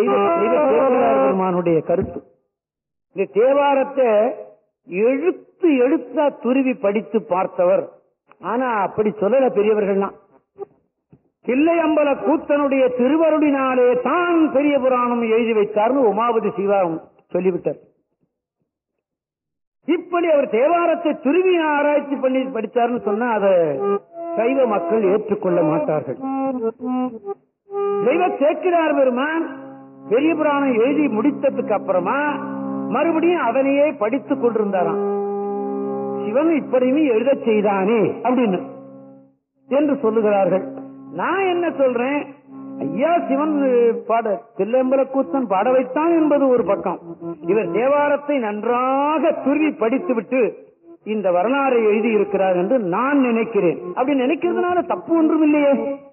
தெய்வ தெய்வ தேவராய பெருமானுடைய கருத்து இந்த தேவாரத்தை எழுத்து எழுத்தா துருவி படித்து பார்த்தவர் ஆனா அப்படி சொல்லல பெரியவர்கள்லாம் தில்லையம்பல கூத்தனுடைய திருவருளினாலே தான் பெரிய புராணம் எழுதி வைத்தார்னு உமாபதி சிவம் சொல்லிவிட்டார் இப்படி அவர் தேவாரத்தை துருவி ஆராய்ச்சி பண்ணி படித்தார்னு சொன்னா அதை சைவ மக்கள் ஏற்றுக்கொள்ள மாட்டார்கள் தெய்வ சேக்கிரார் பெருமான் பெரிய புராணம் எழுதி முடித்ததுக்கு அப்புறமா மறுபடியும் அதனையே படித்துக் கொண்டிருந்தாராம் சிவன் இப்படியும் எழுதச் செய்தானே அப்படின்னு என்று சொல்லுகிறார்கள் நான் என்ன சொல்றேன் ஐயா சிவன் பாட தில்லம்பல கூத்தன் பாட வைத்தான் என்பது ஒரு பக்கம் இவர் தேவாரத்தை நன்றாக துருவி படித்துவிட்டு இந்த வரலாறை எழுதி இருக்கிறார் என்று நான் நினைக்கிறேன் அப்படி நினைக்கிறதுனால தப்பு ஒன்றும் இல்லையே